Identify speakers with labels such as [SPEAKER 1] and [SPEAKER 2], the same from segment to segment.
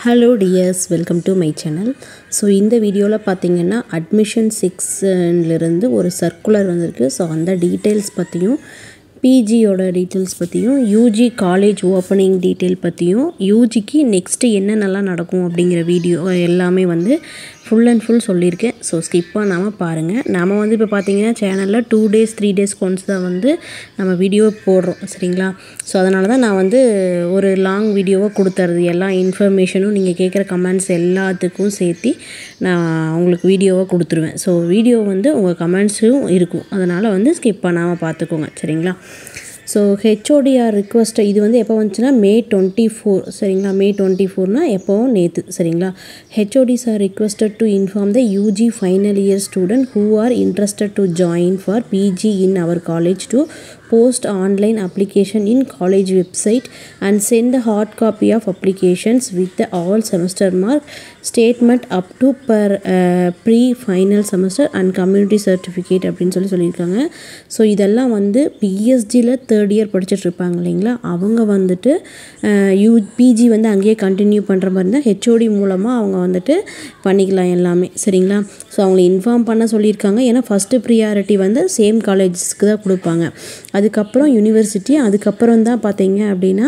[SPEAKER 1] hello dears welcome to my channel so இந்த வீடியோவில் பார்த்தீங்கன்னா அட்மிஷன் சிக்ஸ்லேருந்து ஒரு சர்க்குலர் வந்திருக்கு ஸோ அந்த டீட்டெயில்ஸ் பற்றியும் பிஜியோட டீட்டெயில்ஸ் பற்றியும் யூஜி காலேஜ் ஓப்பனிங் டீட்டெயில் பற்றியும் யூஜிக்கு நெக்ஸ்ட்டு என்னென்னலாம் நடக்கும் அப்படிங்கிற வீடியோ எல்லாமே வந்து ஃபுல் அண்ட் ஃபுல் சொல்லியிருக்கேன் ஸோ ஸ்கிப் பண்ணாமல் பாருங்கள் நம்ம வந்து இப்போ பார்த்தீங்கன்னா சேனலில் two days three days once தான் வந்து நம்ம வீடியோ போடுறோம் சரிங்களா ஸோ அதனால தான் நான் வந்து ஒரு லாங் வீடியோவாக கொடுத்துறது எல்லா இன்ஃபர்மேஷனும் நீங்கள் கேட்குற கமெண்ட்ஸ் எல்லாத்துக்கும் சேர்த்து நான் உங்களுக்கு வீடியோவாக கொடுத்துருவேன் ஸோ வீடியோ வந்து உங்கள் கமெண்ட்ஸும் இருக்கும் அதனால் வந்து ஸ்கிப் பண்ணாமல் பார்த்துக்கோங்க சரிங்களா ஸோ ஹெச்ஓடிஆர் ரிக்வஸ்ட்டை இது வந்து எப்போ வந்துச்சுன்னா மே டுவெண்ட்டி ஃபோர் சரிங்களா மே டுவெண்ட்டி ஃபோர்னால் எப்போவும் நேற்று சரிங்களா HODs are requested to inform the UG final year student who are interested to join for PG in our college to post online application in college website and send the hard copy of applications with the all semester mark statement up to per uh, pre final semester and community certificate அப்படின்னு சொல்லி சொல்லியிருக்காங்க so இதெல்லாம் வந்து பிஎஸ்டியில் third year படிச்சுட்டு இருப்பாங்க இல்லைங்களா அவங்க வந்துட்டு யூ பிஜி வந்து அங்கேயே கண்டினியூ பண்ணுற மாதிரி இருந்தால் ஹெச்ஓடி மூலமாக அவங்க வந்துட்டு பண்ணிக்கலாம் எல்லாமே சரிங்களா ஸோ அவங்களை இன்ஃபார்ம் பண்ண சொல்லியிருக்காங்க ஏன்னா ஃபஸ்ட்டு ப்ரியாரிட்டி வந்து சேம் காலேஜஸ்க்கு தான் கொடுப்பாங்க அதுக்கப்புறம் யூனிவர்சிட்டி அதுக்கப்புறம் தான் பார்த்தீங்க அப்படின்னா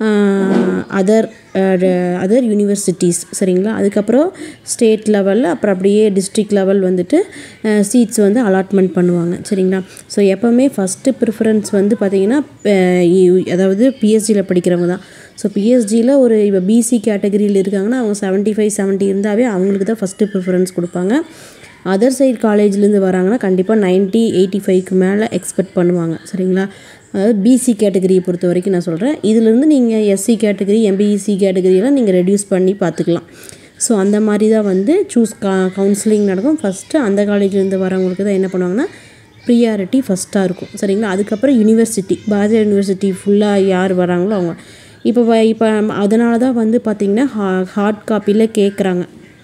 [SPEAKER 1] அதர் அதர் யூனிவர்சிட்டிஸ் சரிங்களா அதுக்கப்புறம் ஸ்டேட் லெவலில் அப்புறம் அப்படியே டிஸ்ட்ரிக்ட் லெவல் வந்துட்டு சீட்ஸ் வந்து அலாட்மெண்ட் பண்ணுவாங்க சரிங்களா ஸோ எப்போவுமே ஃபஸ்ட்டு ப்ரிஃபரன்ஸ் வந்து பார்த்திங்கன்னா அதாவது பிஎஸ்சியில் படிக்கிறவங்க தான் ஸோ பிஎஸ்ஜியில் ஒரு இப்போ பிசி கேட்டகரியில் இருக்காங்கன்னா அவங்க செவன்ட்டி ஃபைவ் செவன்ட்டி இருந்தாவே அவங்களுக்கு தான் ஃபஸ்ட்டு ப்ரிஃபரன்ஸ் கொடுப்பாங்க அதர் சைட் காலேஜ்லேருந்து வராங்கன்னா கண்டிப்பாக நைன்ட்டி எயிட்டி ஃபைவ்க்கு மேலே எக்ஸ்பெக்ட் பண்ணுவாங்க சரிங்களா அதாவது பிசி கேட்டகரியை பொறுத்த வரைக்கும் நான் சொல்கிறேன் இதிலேருந்து நீங்கள் எஸ்சி கேட்டகரி எம்பிஇசி கேட்டகரியெல்லாம் நீங்கள் ரெடியூஸ் பண்ணி பார்த்துக்கலாம் ஸோ அந்த மாதிரி தான் வந்து சூஸ் கா கவுன்சிலிங் நடக்கும் ஃபஸ்ட்டு அந்த காலேஜ்லேருந்து வரவங்களுக்கு தான் என்ன பண்ணுவாங்கன்னா ப்ரியாரிட்டி ஃபஸ்ட்டாக இருக்கும் சரிங்களா அதுக்கப்புறம் யூனிவர்சிட்டி பாரதியார் யூனிவர்சிட்டி ஃபுல்லாக யார் வராங்களோ அவங்க இப்போ இப்போ அதனால தான் வந்து பார்த்திங்கன்னா ஹா ஹார்ட் காப்பியில் கேட்குறாங்க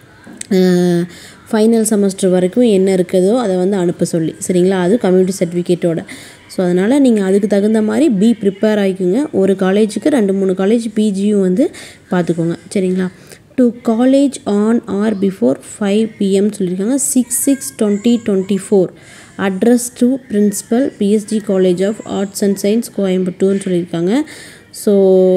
[SPEAKER 1] ஃபைனல் செமஸ்டர் வரைக்கும் என்ன இருக்குதோ அதை வந்து அனுப்ப சொல்லி சரிங்களா அது கம்யூனிட்டி சர்டிஃபிகேட்டோட ஸோ அதனால் நீங்கள் அதுக்கு தகுந்த மாதிரி பி ப்ரிப்பேர் ஆகிக்குங்க ஒரு காலேஜுக்கு ரெண்டு மூணு காலேஜ் பிஜியும் வந்து பார்த்துக்கோங்க சரிங்களா to college on or before five PM சொல்லியிருக்காங்க six six twenty twenty four address to principal PSG college of arts and science கோயம்புத்தூர்னு சொல்லியிருக்காங்க ஸோ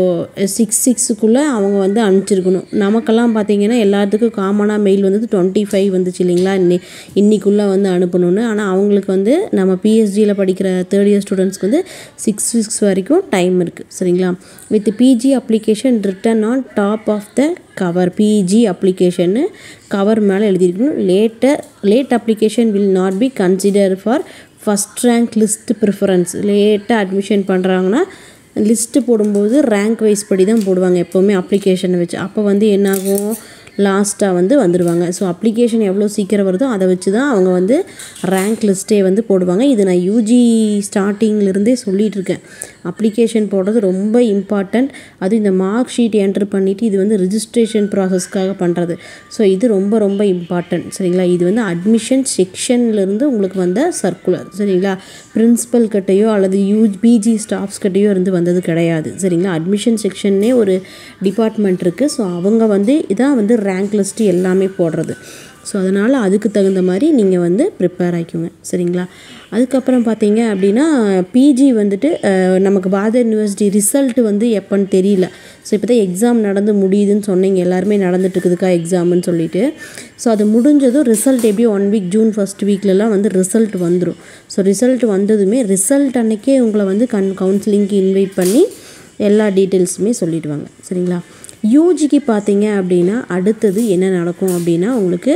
[SPEAKER 1] சிக்ஸ் சிக்ஸுக்குள்ளே அவங்க வந்து அனுப்பிச்சிருக்கணும் நமக்கெல்லாம் பார்த்தீங்கன்னா எல்லாத்துக்கும் காமனாக மெயில் வந்து டுவெண்ட்டி ஃபைவ் வந்துச்சு இல்லைங்களா இன்னி இன்னிக்குள்ளே வந்து அனுப்பணும்னு ஆனால் அவங்களுக்கு வந்து நம்ம பிஎஸ்ஜியில் படிக்கிற தேர்ட் இயர் ஸ்டூடெண்ட்ஸ்க்கு வந்து சிக்ஸ் சிக்ஸ் வரைக்கும் டைம் இருக்குது சரிங்களா with PG application written on top of the cover PG அப்ளிகேஷன்னு கவர் மேலே எழுதியிருக்கணும் later late application will not be consider for first rank list preference லேட்டாக அட்மிஷன் பண்ணுறாங்கன்னா லிஸ்ட்டு போடும்போது ரேங்க் வைஸ் படி தான் போடுவாங்க எப்போவுமே அப்ளிகேஷனை வச்சு அப்போ வந்து என்னாகும் லாஸ்ட்டாக வந்து வந்துடுவாங்க ஸோ அப்ளிகேஷன் எவ்வளோ சீக்கிரம் வருதோ அதை வச்சு தான் அவங்க வந்து ரேங்க் லிஸ்ட்டே வந்து போடுவாங்க இது நான் யூஜி ஸ்டார்டிங்லேருந்தே சொல்லிகிட்டு இருக்கேன் அப்ளிகேஷன் போடுறது ரொம்ப இம்பார்ட்டண்ட் அது இந்த மார்க் ஷீட் என்ட்ரு பண்ணிவிட்டு இது வந்து ரிஜிஸ்ட்ரேஷன் ப்ராசஸ்க்காக பண்ணுறது ஸோ இது ரொம்ப ரொம்ப இம்பார்ட்டண்ட் சரிங்களா இது வந்து அட்மிஷன் செக்ஷன்லேருந்து உங்களுக்கு வந்த சர்க்குலர் சரிங்களா பிரின்ஸிபல் கிட்டேயோ அல்லது யூ பிஜி ஸ்டாஃப்ஸ் கிட்டேயோ இருந்து வந்தது கிடையாது சரிங்களா அட்மிஷன் செக்ஷன்னே ஒரு டிபார்ட்மெண்ட் இருக்குது ஸோ அவங்க வந்து இதான் வந்து ரேங்க் லிஸ்ட்டு எல்லாமே போடுறது ஸோ அதனால் அதுக்கு தகுந்த மாதிரி நீங்கள் வந்து ப்ரிப்பேர் ஆகிக்கோங்க சரிங்களா அதுக்கப்புறம் பார்த்தீங்க அப்படின்னா பிஜி வந்துட்டு நமக்கு பாரத யூனிவர்சிட்டி ரிசல்ட் வந்து எப்போன்னு தெரியல ஸோ இப்போ தான் எக்ஸாம் நடந்து முடியுதுன்னு சொன்னீங்க எல்லாருமே நடந்துட்டுருக்குதுக்கா எக்ஸாம்னு சொல்லிட்டு ஸோ அது முடிஞ்சதும் ரிசல்ட் எப்படியும் ஒன் வீக் ஜூன் ஃபஸ்ட் வீக்லலாம் வந்து ரிசல்ட் வந்துடும் ஸோ ரிசல்ட் வந்ததுமே ரிசல்ட் அன்னைக்கே உங்களை வந்து கன் கவுன்சிலிங்க்கு இன்வைட் பண்ணி எல்லா டீட்டெயில்ஸுமே சொல்லிடுவாங்க சரிங்களா யூஜிக்கு பார்த்தீங்க அப்படின்னா அடுத்தது என்ன நடக்கும் அப்படின்னா உங்களுக்கு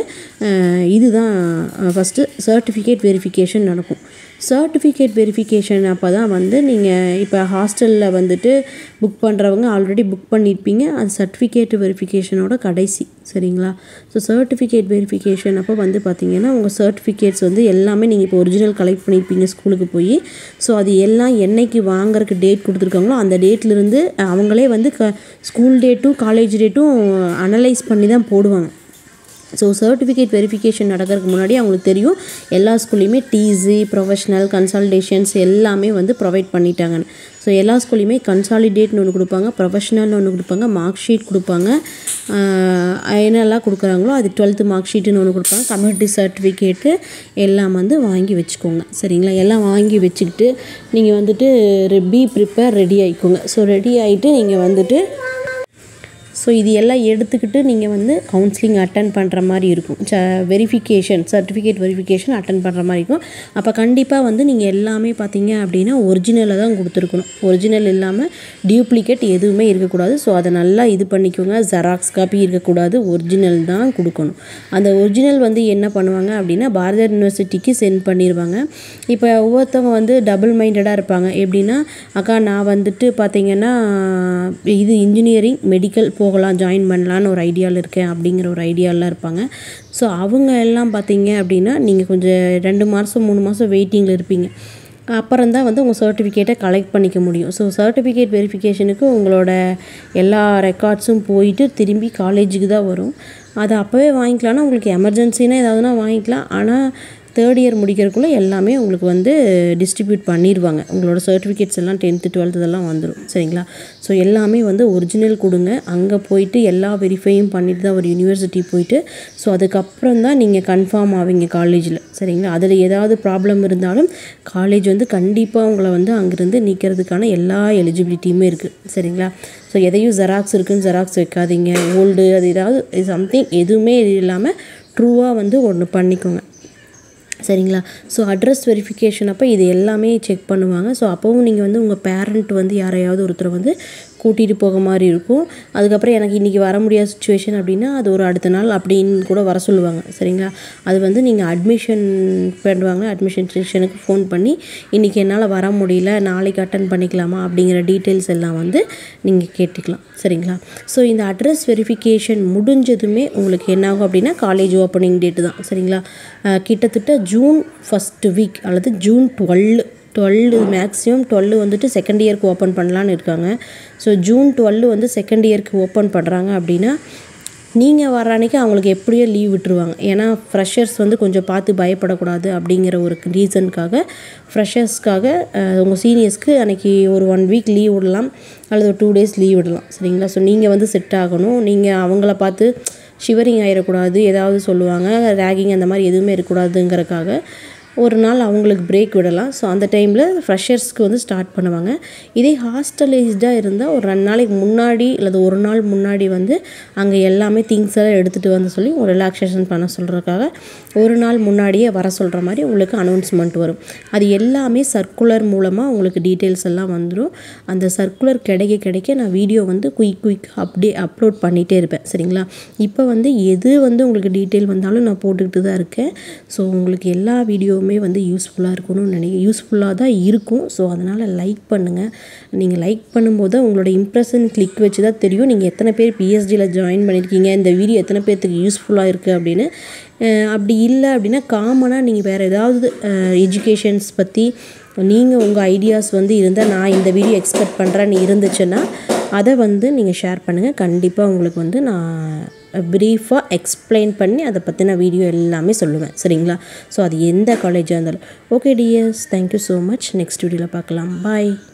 [SPEAKER 1] இதுதான் ஃபஸ்ட்டு சர்டிஃபிகேட் வெரிஃபிகேஷன் நடக்கும் சர்டிஃபிகேட் வெரிஃபிகேஷன் அப்போ தான் வந்து நீங்கள் இப்போ ஹாஸ்டலில் வந்துட்டு புக் பண்ணுறவங்க ஆல்ரெடி புக் பண்ணியிருப்பீங்க அது சர்டிஃபிகேட் வெரிஃபிகேஷனோட கடைசி சரிங்களா ஸோ சர்டிஃபிகேட் வெரிஃபிகேஷன் அப்போ வந்து பார்த்தீங்கன்னா உங்கள் சர்டிஃபிகேட்ஸ் வந்து எல்லாமே நீங்கள் இப்போ ஒரிஜினல் கலெக்ட் பண்ணியிருப்பீங்க ஸ்கூலுக்கு போய் ஸோ அது எல்லாம் என்னைக்கு வாங்குறதுக்கு டேட் கொடுத்துருக்காங்களோ அந்த டேட்லேருந்து அவங்களே வந்து க ஸ்கூல் டேட்டும் காலேஜ் டேட்டும் அனலைஸ் பண்ணி தான் போடுவாங்க ஸோ சர்டிஃபிகேட் வெரிஃபிகேஷன் நடக்கிறதுக்கு முன்னாடி அவங்களுக்கு தெரியும் எல்லா ஸ்கூல்லையுமே டிசி ப்ரொஃபஷ்னல் கன்சல்டேஷன்ஸ் எல்லாமே வந்து ப்ரொவைட் பண்ணிட்டாங்கன்னு ஸோ எல்லா ஸ்கூல்லையுமே கன்சாலிடேட்னு ஒன்று கொடுப்பாங்க ப்ரொஃபஷனல்னு ஒன்று கொடுப்பாங்க மார்க் ஷீட் கொடுப்பாங்க ஆஹ் என்னெல்லாம் கொடுக்குறாங்களோ அது டுவெல்த்து மார்க் ஷீட்டுன்னு ஒன்று கொடுப்பாங்க கம்யூனிட்டி சர்டிஃபிகேட்டு எல்லாம் வந்து வாங்கி வச்சுக்கோங்க சரிங்களா எல்லாம் வாங்கி வச்சுக்கிட்டு நீங்கள் வந்துட்டு பி ப்ரிப்பேர் ரெடி ஆகிக்கோங்க ஸோ ரெடி ஆகிட்டு நீங்கள் வந்துட்டு ஸோ இது எல்லாம் எடுத்துக்கிட்டு நீங்கள் வந்து கவுன்சிலிங் அட்டன் பண்ணுற மாதிரி இருக்கும் ச வெரிஃபிகேஷன் சர்டிஃபிகேட் வெரிஃபிகேஷன் அட்டன் பண்ணுற மாதிரி இருக்கும் அப்போ கண்டிப்பாக வந்து நீங்கள் எல்லாமே பார்த்தீங்க அப்படின்னா ஒரிஜினலை தான் கொடுத்துருக்கணும் ஒரிஜினல் இல்லாமல் டியூப்ளிகேட் எதுவுமே இருக்கக்கூடாது ஸோ அதை நல்லா இது பண்ணிக்கோங்க ஜெராக்ஸ் காப்பி இருக்கக்கூடாது ஒரிஜினல் தான் கொடுக்கணும் அந்த ஒரிஜினல் வந்து என்ன பண்ணுவாங்க அப்படின்னா பாரதியார் யூனிவர்சிட்டிக்கு சென்ட் பண்ணிடுவாங்க இப்போ ஒவ்வொருத்தவங்க வந்து டபுள் மைண்டடாக இருப்பாங்க எப்படின்னா அக்கா நான் வந்துட்டு பார்த்தீங்கன்னா இது இன்ஜினியரிங் மெடிக்கல் போகலாம் ஜாயின் பண்ணலான்னு ஒரு ஐடியாவில் இருக்கேன் அப்படிங்கிற ஒரு ஐடியாவில் இருப்பாங்க ஸோ அவங்க எல்லாம் பார்த்தீங்க அப்படின்னா நீங்கள் கொஞ்சம் ரெண்டு மாதம் மூணு மாதம் வெயிட்டிங்கில் இருப்பீங்க அப்புறம் தான் வந்து உங்கள் சர்டிஃபிகேட்டை கலெக்ட் பண்ணிக்க முடியும் ஸோ சர்டிஃபிகேட் வெரிஃபிகேஷனுக்கு உங்களோட எல்லா ரெக்கார்ட்ஸும் போயிட்டு திரும்பி காலேஜுக்கு தான் வரும் அதை அப்போவே வாங்கிக்கலாம்னா உங்களுக்கு எமர்ஜென்சினா ஏதாவதுனா வாங்கிக்கலாம் ஆனால் தேர்ட் இயர் முடிக்கிறதுக்குள்ளே எல்லாமே உங்களுக்கு வந்து டிஸ்ட்ரிபியூட் பண்ணிடுவாங்க உங்களோட சர்டிஃபிகேட்ஸ் எல்லாம் டென்த்து டுவெல்த்து இதெல்லாம் வந்துடும் சரிங்களா ஸோ எல்லாமே வந்து ஒரிஜினல் கொடுங்க அங்கே போயிட்டு எல்லா வெரிஃபையும் பண்ணிட்டு தான் ஒரு யூனிவர்சிட்டி போயிட்டு ஸோ அதுக்கப்புறம் தான் நீங்கள் கன்ஃபார்ம் ஆவீங்க காலேஜில் சரிங்களா அதில் ஏதாவது ப்ராப்ளம் இருந்தாலும் காலேஜ் வந்து கண்டிப்பாக உங்களை வந்து அங்கேருந்து நீக்கிறதுக்கான எல்லா எலிஜிபிலிட்டியுமே இருக்குது சரிங்களா ஸோ எதையும் ஜெராக்ஸ் இருக்குன்னு ஜெராக்ஸ் வைக்காதீங்க ஓல்டு அது ஏதாவது சம்திங் எதுவுமே இது இல்லாமல் ட்ரூவாக வந்து ஒன்று பண்ணிக்கோங்க சரிங்களா ஸோ அட்ரஸ் வெரிஃபிகேஷன் அப்போ இது எல்லாமே செக் பண்ணுவாங்க ஸோ அப்போவும் நீங்கள் வந்து உங்கள் பேரண்ட் வந்து யாரையாவது ஒருத்தரை வந்து கூட்டிகிட்டு போக மாதிரி இருக்கும் அதுக்கப்புறம் எனக்கு இன்றைக்கி வர முடியாத சுச்சுவேஷன் அப்படின்னா அது ஒரு அடுத்த நாள் அப்படின்னு கூட வர சொல்லுவாங்க சரிங்களா அது வந்து நீங்கள் அட்மிஷன் பண்ணுவாங்க அட்மிஷன் செக்ஷனுக்கு ஃபோன் பண்ணி இன்றைக்கி என்னால் வர முடியல நாளைக்கு அட்டன் பண்ணிக்கலாமா அப்படிங்கிற டீட்டெயில்ஸ் எல்லாம் வந்து நீங்கள் கேட்டுக்கலாம் சரிங்களா ஸோ இந்த அட்ரஸ் வெரிஃபிகேஷன் முடிஞ்சதுமே உங்களுக்கு என்ன ஆகும் அப்படின்னா காலேஜ் ஓப்பனிங் டேட்டு தான் சரிங்களா அஹ் கிட்டத்தட்ட ஜூன் ஃபஸ்ட்டு வீக் அல்லது June twelve twelve maximum twelve வந்துட்டு செகண்ட் இயர்க்கு ஓப்பன் பண்ணலான்னு இருக்காங்க ஸோ ஜூன் டுவெல்லு வந்து செகண்ட் இயர்க்கு ஓப்பன் பண்ணுறாங்க அப்படின்னா நீங்கள் வர அன்றைக்கி அவங்களுக்கு எப்படியோ லீவ் விட்டுருவாங்க ஏன்னா ஃப்ரெஷர்ஸ் வந்து கொஞ்சம் பார்த்து பயப்படக்கூடாது அப்படிங்கிற ஒரு ரீசனுக்காக ஃப்ரெஷர்ஸ்க்காக உங்கள் சீனியர்ஸ்க்கு அன்றைக்கி ஒரு ஒன் வீக் லீவ் விடலாம் அல்லது ஒரு டூ டேஸ் லீவ் விடலாம் சரிங்களா ஸோ நீங்கள் வந்து செட் ஆகணும் நீங்கள் அவங்கள பார்த்து ஷிவரிங் ஆகிடக்கூடாது ஏதாவது சொல்லுவாங்க ரேகிங் அந்த மாதிரி எதுவுமே இருக்கக்கூடாதுங்கிறக்காக ஒரு நாள் அவங்களுக்கு பிரேக் விடலாம் ஸோ அந்த டைமில் ஃப்ரெஷர்ஸ்க்கு வந்து ஸ்டார்ட் பண்ணுவாங்க இதே ஹாஸ்டலைஸ்டாக இருந்தால் ஒரு ரெண்டு நாளைக்கு முன்னாடி அல்லது ஒரு நாள் முன்னாடி வந்து அங்கே எல்லாமே திங்ஸ் எல்லாம் எடுத்துகிட்டு வந்து சொல்லி ஒரு ரிலாக்ஸேஷன் பண்ண சொல்கிறதுக்காக ஒரு நாள் முன்னாடியே வர சொல்கிற மாதிரி உங்களுக்கு அனௌன்ஸ்மெண்ட் வரும் அது எல்லாமே சர்க்குலர் மூலமாக உங்களுக்கு டீட்டெயில்ஸ் எல்லாம் வந்துடும் அந்த சர்க்குலர் கிடைக்க கிடைக்க நான் வீடியோ வந்து குயிக் குயிக் அப்டே அப்லோட் பண்ணிகிட்டே இருப்பேன் சரிங்களா இப்போ வந்து எது வந்து உங்களுக்கு டீட்டெயில் வந்தாலும் நான் போட்டுக்கிட்டு தான் இருக்கேன் ஸோ உங்களுக்கு எல்லா வீடியோவுமே வந்து யூஸ்ஃபுல்லாக இருக்கணும்னு நினைக்க யூஸ்ஃபுல்லாக தான் இருக்கும் ஸோ அதனால் லைக் பண்ணுங்கள் நீங்கள் லைக் பண்ணும்போது உங்களோட இம்ப்ரெஷன் கிளிக் வச்சு தான் தெரியும் நீங்கள் எத்தனை பேர் பிஎஸ்டியில் ஜாயின் பண்ணியிருக்கீங்க இந்த வீடியோ எத்தனை பேர்த்துக்கு யூஸ்ஃபுல்லாக இருக்குது அப்படின்னு அஹ் அப்படி இல்லை அப்படின்னா காமனாக நீங்கள் வேறு ஏதாவது எஜுகேஷன்ஸ் பற்றி நீங்கள் உங்கள் ஐடியாஸ் வந்து இருந்தால் நான் இந்த வீடியோ எக்ஸ்பெக்ட் பண்ணுறேன்னு இருந்துச்சுன்னா அதை வந்து நீங்கள் ஷேர் பண்ணுங்கள் கண்டிப்பாக உங்களுக்கு வந்து நான் ப்ரீஃபாக எக்ஸ்பிளைன் பண்ணி அதை பற்றின வீடியோ எல்லாமே சொல்லுவேன் சரிங்களா ஸோ அது எந்த காலேஜாக இருந்தாலும் okay dears thank you so much next வீடியோவில் பார்க்கலாம் பாய்